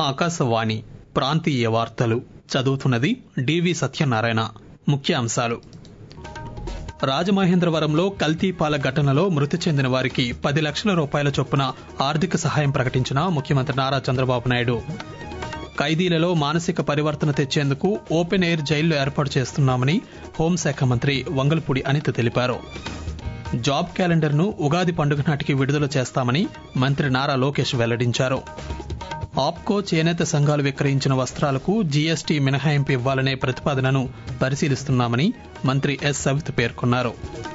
ఆకాశవాణి ప్రాంతీయ వార్తలు చదువుతున్నది డివి సత్యనారాయణ ముఖ్య అంశాలు రాజమహేంద్రవరంలో కల్తీపాల ఘటనలో మృతి చెందిన వారికి పది లక్షల రూపాయల చొప్పున ఆర్థిక సహాయం ప్రకటించిన ముఖ్యమంత్రి నారా చంద్రబాబు నాయుడు ఖైదీలలో మానసిక పరివర్తన తెచ్చేందుకు ఓపెన్ ఎయిర్ జైళ్లు ఏర్పాటు చేస్తున్నామని హోంశాఖ మంత్రి వంగల్పూడి అనిత తెలిపారు జాబ్ క్యాలెండర్ను ఉగాది పండుగ నాటికి విడుదల చేస్తామని మంత్రి నారా లోకేష్ వెల్లడించారు ఆప్కో చేనేత సంఘాలు విక్రయించిన వస్త్రాలకు జీఎస్టీ మినహాయింపు ఇవ్వాలనే ప్రతిపాదనను పరిశీలిస్తున్నామని మంత్రి ఎస్ సవిత్ పేర్కొన్నారు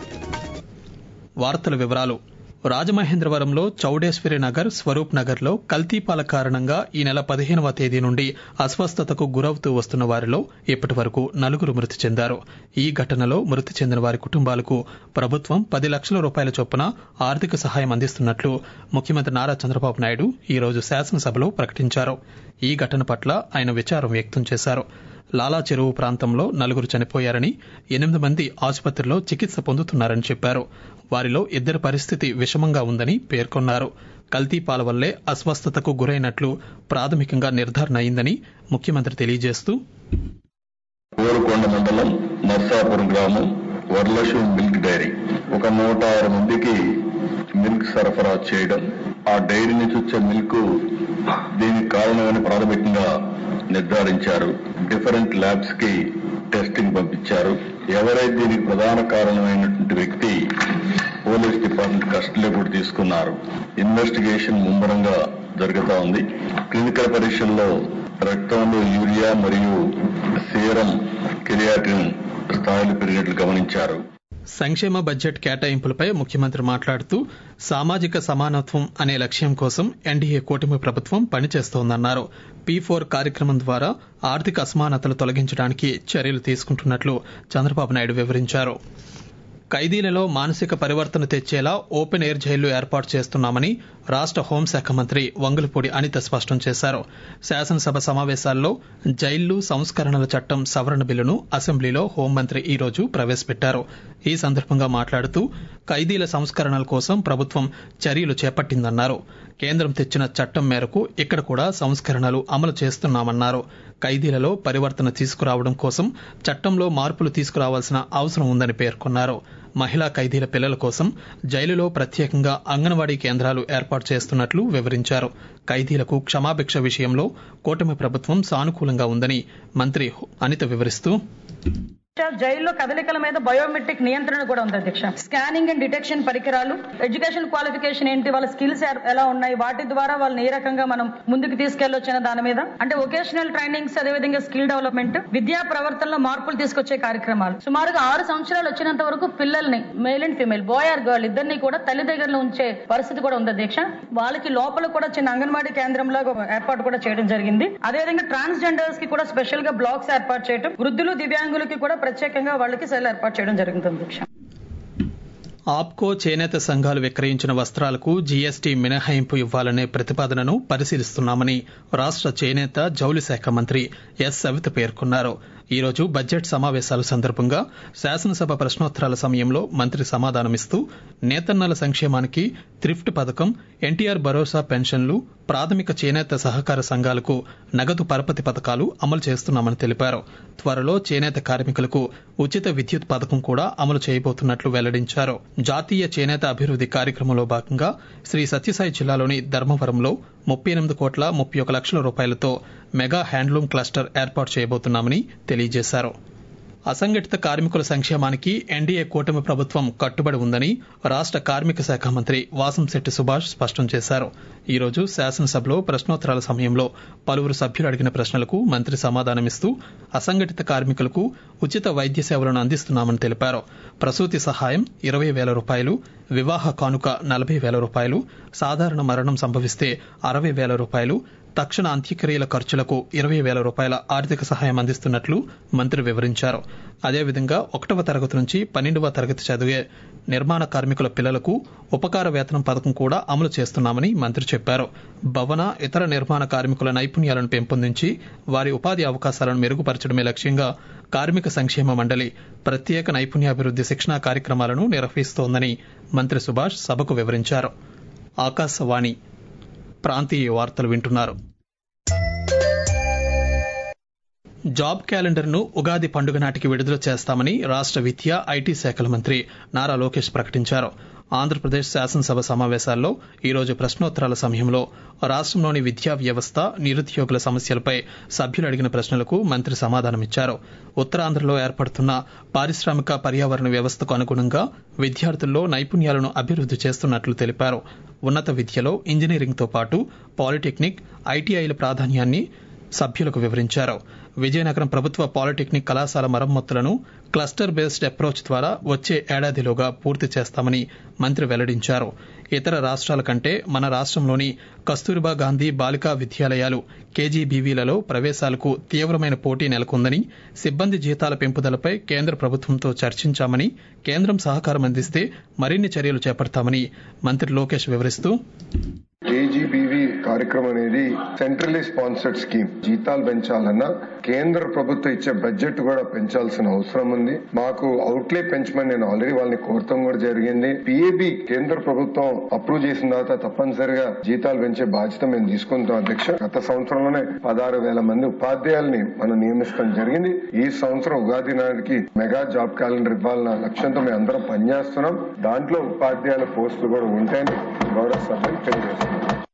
వార్తల వివరాలు రాజమహేంద్రవరంలో చౌడేశ్వరి నగర్ స్వరూప్ నగర్లో కల్తీపాల కారణంగా ఈ నెల పదిహేనవ తేదీ నుండి అస్వస్థతకు గురవుతూ వస్తున్న వారిలో ఇప్పటి వరకు నలుగురు మృతి చెందారు ఈ ఘటనలో మృతి చెందిన వారి కుటుంబాలకు ప్రభుత్వం పది లక్షల రూపాయల చొప్పున ఆర్థిక సహాయం అందిస్తున్నట్లు ముఖ్యమంత్రి నారా చంద్రబాబు నాయుడు ఈ రోజు శాసనసభలో ప్రకటించారు ఈ ఘటన పట్ల ఆయన విచారం వ్యక్తం చేశారు లాలా చెరువు ప్రాంతంలో నలుగురు చనిపోయారని ఎనిమిది మంది ఆసుపత్రిలో చికిత్స పొందుతున్నారని చెప్పారు వారిలో ఇద్దరి పరిస్థితి విషమంగా ఉందని పేర్కొన్నారు కల్తీపాల వల్లే అస్వస్థతకు గురైనట్లు ప్రాథమికంగా నిర్ధారణ అయిందని ముఖ్యమంత్రి తెలియజేస్తూ కోరుకొండ మండలం నర్సాపురం గ్రామం వరలక్ష్మి మిల్క్ డైరీ ఒక నూట ఆరు మందికి మిల్క్ సరఫరా చేయడం ఆ డైరీ నుంచి వచ్చే మిల్క్ దీనికి కారణమని ప్రాథమికంగా నిర్ధారించారు డిఫరెంట్ ల్యాబ్స్ కి టెస్టింగ్ పంపించారు ఎవరైతే దీనికి ప్రధాన కారణమైనటువంటి వ్యక్తి పోలీస్ డిపార్ట్మెంట్ కస్టడీలో కూడా తీసుకున్నారు ఇన్వెస్టిగేషన్ ముమ్మరంగా జరుగుతా ఉంది క్లినికల్ పరీక్షల్లో రక్తంలో యూరియా మరియు సీరం కిరియాటిన్ స్థాయిలు పెరిగినట్లు గమనించారు సంక్షేమ బడ్జెట్ కేటాయింపులపై ముఖ్యమంత్రి మాట్లాడుతూ సామాజిక సమానత్వం అనే లక్ష్యం కోసం ఎన్డీఏ కూటమి ప్రభుత్వం పనిచేస్తోందన్నారు పీ ఫోర్ కార్యక్రమం ద్వారా ఆర్థిక అసమానతలు తొలగించడానికి చర్యలు తీసుకుంటున్నట్లు చంద్రబాబు నాయుడు వివరించారు ఖైదీలలో మానసిక పరివర్తన తెచ్చేలా ఓపెన్ ఎయిర్ జైళ్లు ఏర్పాటు చేస్తున్నామని రాష్ట హోంశాఖ మంత్రి వంగులపూడి అనిత స్పష్టం చేశారు శాసనసభ సమావేశాల్లో జైళ్లు సంస్కరణల చట్టం సవరణ బిల్లును అసెంబ్లీలో హోంమంత్రి ఈ రోజు ప్రవేశపెట్టారు ఈ సందర్భంగా మాట్లాడుతూ ఖైదీల సంస్కరణల కోసం ప్రభుత్వం చర్యలు చేపట్టిందన్నారు కేంద్రం తెచ్చిన చట్టం మేరకు ఇక్కడ కూడా సంస్కరణలు అమలు చేస్తున్నామన్నారు ఖైదీలలో పరివర్తన తీసుకురావడం కోసం చట్టంలో మార్పులు తీసుకురావాల్సిన అవసరం ఉందని పేర్కొన్నారు మహిళా ఖైదీల పిల్లల కోసం జైలులో ప్రత్యేకంగా అంగన్వాడీ కేంద్రాలు ఏర్పాటు చేస్తున్నట్లు వివరించారు ఖైదీలకు క్షమాభిక్ష విషయంలో కూటమి ప్రభుత్వం సానుకూలంగా ఉందని మంత్రి అనిత వివరిస్తూ జైల్లో కదలికల మీద బయోమెట్రిక్ నియంత్రణ కూడా ఉంది అధ్యక్ష స్కానింగ్ అండ్ డిటెక్షన్ పరికరాలు ఎడ్యుకేషన్ క్వాలిఫికేషన్ ఏంటి వాళ్ళ స్కిల్స్ ఎలా ఉన్నాయి వాటి ద్వారా వాళ్ళని ఏ రకంగా మనం ముందుకు తీసుకెళ్లొచ్చిన దాని మీద అంటే వొకేషనల్ ట్రైనింగ్స్ అదేవిధంగా స్కిల్ డెవలప్మెంట్ విద్యా ప్రవర్తనలో మార్పులు తీసుకొచ్చే కార్యక్రమాలు సుమారుగా ఆరు సంవత్సరాలు వచ్చినంత వరకు పిల్లల్ని male and female boy or girl ఇద్దరిని కూడా తల్లి దగ్గరలో ఉంచే పరిస్థితి కూడా ఉంది అధ్యక్ష వాళ్ళకి లోపల కూడా చిన్న అంగన్వాడీ కేంద్రంలో ఏర్పాటు కూడా చేయడం జరిగింది అదేవిధంగా ట్రాన్స్జెండర్స్ కి కూడా స్పెషల్ గా బ్లాక్స్ ఏర్పాటు చేయడం వృద్ధులు దివ్యాంగులకి కూడా ప్రత్యేకంగా వాళ్ళకి సెల్ ఏర్పాటు చేయడం జరుగుతుంది అధ్యక్ష ఆప్కో చేనేత సంఘాలు విక్రయించిన వస్త్రాలకు జీఎస్టీ మినహాయింపు ఇవ్వాలనే ప్రతిపాదనను పరిశీలిస్తున్నామని రాష్ట చేనేత జౌలి శాఖ మంత్రి ఎస్ సవిత పేర్కొన్నారు ఈ రోజు బడ్జెట్ సమావేశాల సందర్భంగా శాసనసభ ప్రశ్నోత్తరాల సమయంలో మంత్రి సమాధానమిస్తూ నేతన్నల సంక్షేమానికి థ్రిఫ్ట్ పథకం ఎన్టీఆర్ భరోసా పెన్షన్లు ప్రాథమిక చేనేత సహకార సంఘాలకు నగదు పరపతి పథకాలు అమలు చేస్తున్నామని తెలిపారు త్వరలో చేనేత కార్మికులకు ఉచిత విద్యుత్ పథకం కూడా అమలు చేయబోతున్నట్లు వెల్లడించారు జాతీయ చేనేత అభివృద్ది కార్యక్రమంలో భాగంగా శ్రీ సత్యసాయి జిల్లాలోని ధర్మవరంలో ముప్పై ఎనిమిది కోట్ల ముప్పై ఒక లక్షల రూపాయలతో మెగా హ్యాండ్లూమ్ క్లస్టర్ ఏర్పాటు చేయబోతున్నామని తెలియజేశారు అసంఘటిత కార్మికుల సంక్షేమానికి ఎన్డీఏ కూటమి ప్రభుత్వం కట్టుబడి ఉందని రాష్ట కార్మిక శాఖ మంత్రి వాసంశెట్టి సుభాష్ స్పష్టం చేశారు ఈ రోజు శాసనసభలో ప్రశ్నోత్తరాల సమయంలో పలువురు సభ్యులు అడిగిన ప్రశ్నలకు మంత్రి సమాధానమిస్తూ అసంఘటిత కార్మికులకు ఉచిత వైద్య సేవలను అందిస్తున్నామని తెలిపారు ప్రసూతి సహాయం ఇరవై వేల రూపాయలు వివాహ కానుక నలభై వేల రూపాయలు సాధారణ మరణం సంభవిస్తే అరవై వేల రూపాయలు తక్షణ అంత్యక్రియల ఖర్చులకు ఇరవై వేల రూపాయల ఆర్థిక సహాయం అందిస్తున్నట్లు మంత్రి వివరించారు అదేవిధంగా ఒకటవ తరగతి నుంచి పన్నెండవ తరగతి చదివే నిర్మాణ కార్మికుల పిల్లలకు ఉపకార వేతనం పథకం కూడా అమలు చేస్తున్నామని మంత్రి చెప్పారు భవన ఇతర నిర్మాణ కార్మికుల నైపుణ్యాలను పెంపొందించి వారి ఉపాధి అవకాశాలను మెరుగుపరచడమే లక్ష్యంగా కార్మిక సంక్షేమ మండలి ప్రత్యేక నైపుణ్యాభివృద్ది శిక్షణా కార్యక్రమాలను నిర్వహిస్తోందని మంత్రి సుభాష్ సభకు వివరించారు ఆకాశవాణి ప్రాంతీయ వార్తలు వింటున్నారు జాబ్ క్యాలెండర్ను ఉగాది పండుగ నాటికి విడుదల చేస్తామని రాష్ట్ర విద్య ఐటీ శాఖల మంత్రి నారా లోకేష్ ప్రకటించారు ఆంధ్రప్రదేశ్ శాసనసభ సమావేశాల్లో ఈరోజు ప్రశ్నోత్తరాల సమయంలో రాష్ట్రంలోని విద్యా వ్యవస్థ నిరుద్యోగుల సమస్యలపై సభ్యులు అడిగిన ప్రశ్నలకు మంత్రి సమాధానమిచ్చారు ఉత్తరాంధ్రలో ఏర్పడుతున్న పారిశ్రామిక పర్యావరణ వ్యవస్థకు అనుగుణంగా విద్యార్థుల్లో నైపుణ్యాలను అభివృద్ది చేస్తున్నట్లు తెలిపారు ఉన్నత విద్యలో ఇంజనీరింగ్తో పాటు పాలిటెక్నిక్ ఐటీఐల ప్రాధాన్యాన్ని సభ్యులకు వివరించారు విజయనగరం ప్రభుత్వ పాలిటెక్నిక్ కళాశాల మరమ్మతులను క్లస్టర్ బేస్డ్ అప్రోచ్ ద్వారా వచ్చే ఏడాదిలోగా పూర్తి చేస్తామని మంత్రి వెల్లడించారు ఇతర రాష్ట్రాల కంటే మన రాష్ట్రంలోని కస్తూరిబా గాంధీ బాలికా విద్యాలయాలు కేజీబీవీలలో ప్రవేశాలకు తీవ్రమైన పోటీ నెలకొందని సిబ్బంది జీతాల పెంపుదలపై కేంద్ర ప్రభుత్వంతో చర్చించామని కేంద్రం సహకారం అందిస్తే మరిన్ని చర్యలు చేపడతామని మంత్రి లోకేష్ వివరిస్తూ కేజీబీవీ కార్యక్రమం అనేది సెంట్రల్లీ స్పాన్సర్డ్ స్కీమ్ జీతాలు పెంచాలన్నా కేంద్ర ప్రభుత్వం ఇచ్చే బడ్జెట్ కూడా పెంచాల్సిన అవసరం ఉంది మాకు అవుట్లే పెంచమని నేను ఆల్రెడీ వాళ్ళని కోరటం కూడా జరిగింది పిఏబి కేంద్ర ప్రభుత్వం అప్రూవ్ చేసిన తర్వాత తప్పనిసరిగా జీతాలు పెంచే బాధ్యత మేము తీసుకుంటాం అధ్యక్ష గత సంవత్సరంలోనే పదహారు వేల మంది ఉపాధ్యాయుల్ని మనం నియమించడం జరిగింది ఈ సంవత్సరం ఉగాది నాటికి మెగా జాబ్ క్యాలెండర్ ఇవ్వాలన్న లక్ష్యంతో మేము అందరం పనిచేస్తున్నాం దాంట్లో ఉపాధ్యాయుల పోస్టులు కూడా ఉంటాయని గౌరవ సభ్యులు తెలియజేస్తున్నాం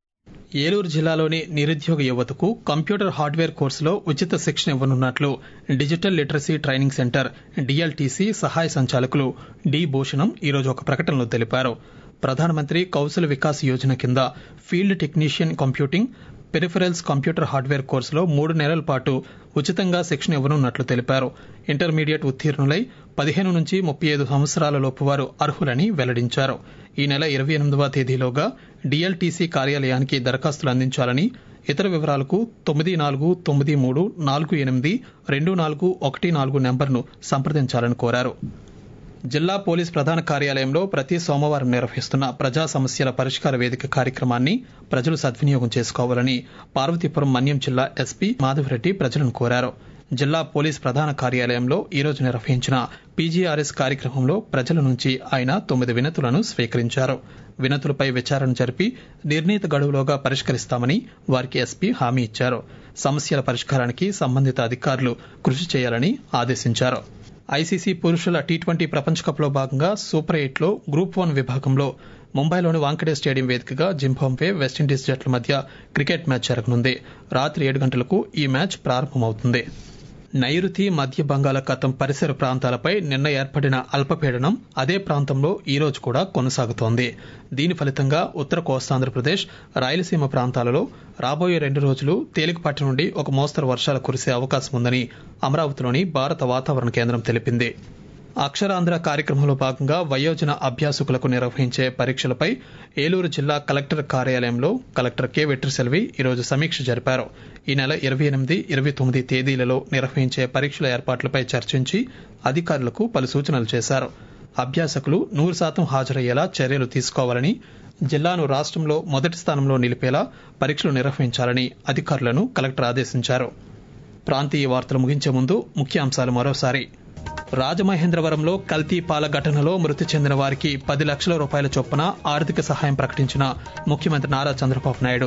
ఏలూరు జిల్లాలోని నిరుద్యోగ యువతకు కంప్యూటర్ హార్డ్వేర్ కోర్సులో ఉచిత శిక్షణ ఇవ్వనున్నట్లు digital literacy training centre DLTC సహాయ సంచాలకులు డి భూషణం ఈరోజు ఒక ప్రకటనలో తెలిపారు ప్రధానమంత్రి కౌశల్ వికాస్ యోజన కింద field technician computing peripherals computer hardware కోర్సులో మూడు నెలల పాటు ఉచితంగా శిక్షణ ఇవ్వనున్నట్లు తెలిపారు ఇంటర్మీడియట్ ఉత్తీర్ణులై పదిహేను నుంచి ముప్పై ఐదు సంవత్సరాల లోపు వారు అర్హులని వెల్లడించారు ఈ నెల ఇరవై ఎనిమిదవ తేదీలోగా డిఎల్టీసీ కార్యాలయానికి దరఖాస్తులు అందించాలని ఇతర వివరాలకు తొమ్మిది నాలుగు తొమ్మిది మూడు నాలుగు ఎనిమిది రెండు నాలుగు ఒకటి నాలుగు నెంబర్ను సంప్రదించాలని కోరారు జిల్లా పోలీస్ ప్రధాన కార్యాలయంలో ప్రతి సోమవారం నిర్వహిస్తున్న ప్రజా సమస్యల పరిష్కార వేదిక కార్యక్రమాన్ని ప్రజలు సద్వినియోగం చేసుకోవాలని పార్వతీపురం మన్యం జిల్లా ఎస్పీ మాధవరెడ్డి ప్రజలను కోరారు జిల్లా పోలీస్ ప్రధాన కార్యాలయంలో ఈరోజు నిర్వహించిన పీజీఆర్ఎస్ కార్యక్రమంలో ప్రజల నుంచి ఆయన తొమ్మిది వినతులను స్వీకరించారు వినతులపై విచారణ జరిపి నిర్ణీత గడువులోగా పరిష్కరిస్తామని వారికి ఎస్పీ హామీ ఇచ్చారు సమస్యల పరిష్కారానికి సంబంధిత అధికారులు కృషి చేయాలని ఆదేశించారు ఐసీసీ పురుషుల టీ ట్వంటీ ప్రపంచ కప్లో భాగంగా సూపర్ ఎయిట్లో గ్రూప్ వన్ విభాగంలో ముంబైలోని వాంకడే స్టేడియం వేదికగా జింబాంబే వెస్టిండీస్ జట్ల మధ్య క్రికెట్ మ్యాచ్ జరగనుంది రాత్రి ఏడు గంటలకు ఈ మ్యాచ్ ప్రారంభమవుతుంది నైరుతి మధ్య బంగాళాఖాతం పరిసర ప్రాంతాలపై నిన్న ఏర్పడిన అల్పపీడనం అదే ప్రాంతంలో ఈ రోజు కూడా కొనసాగుతోంది దీని ఫలితంగా ఉత్తర కోస్తాంధ్రప్రదేశ్ రాయలసీమ ప్రాంతాలలో రాబోయే రెండు రోజులు తేలికపాటి నుండి ఒక మోస్తరు వర్షాలు కురిసే అవకాశం ఉందని అమరావతిలోని భారత వాతావరణ కేంద్రం తెలిపింది అక్షరాంధ్ర కార్యక్రమంలో భాగంగా వయోజన అభ్యాసకులకు నిర్వహించే పరీక్షలపై ఏలూరు జిల్లా కలెక్టర్ కార్యాలయంలో కలెక్టర్ కె వెట్రిసెల్వి ఈరోజు సమీక్ష జరిపారు ఈ నెల ఇరవై ఎనిమిది ఇరవై తొమ్మిది తేదీలలో నిర్వహించే పరీక్షల ఏర్పాట్లపై చర్చించి అధికారులకు పలు సూచనలు చేశారు అభ్యాసకులు నూరు శాతం హాజరయ్యేలా చర్యలు తీసుకోవాలని జిల్లాను రాష్ట్రంలో మొదటి స్థానంలో నిలిపేలా పరీక్షలు నిర్వహించాలని అధికారులను కలెక్టర్ ఆదేశించారు ప్రాంతీయ వార్తలు ముగించే ముందు ముఖ్యాంశాలు మరోసారి రాజమహేంద్రవరంలో కల్తీ పాల ఘటనలో మృతి చెందిన వారికి పది లక్షల రూపాయల చొప్పున ఆర్థిక సహాయం ప్రకటించిన ముఖ్యమంత్రి నారా చంద్రబాబు నాయుడు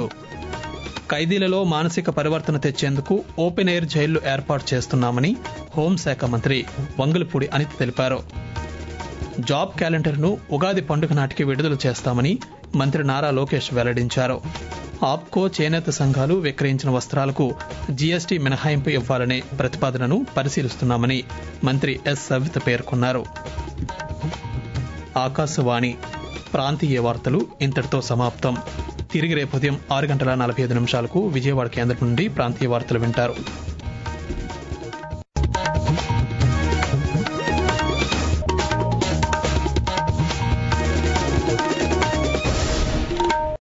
ఖైదీలలో మానసిక పరివర్తన తెచ్చేందుకు ఓపెన్ ఎయిర్ జైళ్లు ఏర్పాటు చేస్తున్నామని హోంశాఖ మంత్రి వంగులపూడి అనిత తెలిపారు జాబ్ క్యాలెండర్ను ఉగాది పండుగ నాటికి విడుదల చేస్తామని మంత్రి నారా లోకేష్ వెల్లడించారు ఆప్కో చేనేత సంఘాలు విక్రయించిన వస్త్రాలకు జీఎస్టీ మినహాయింపు ఇవ్వాలనే ప్రతిపాదనను పరిశీలిస్తున్నామని మంత్రి ఎస్ సవిత పేర్కొన్నారు ఆకాశవాణి ప్రాంతీయ వార్తలు ఇంతటితో సమాప్తం తిరిగి రేపు ఉదయం ఆరు గంటల నలభై ఐదు నిమిషాలకు విజయవాడ కేంద్రం నుండి ప్రాంతీయ వార్తలు వింటారు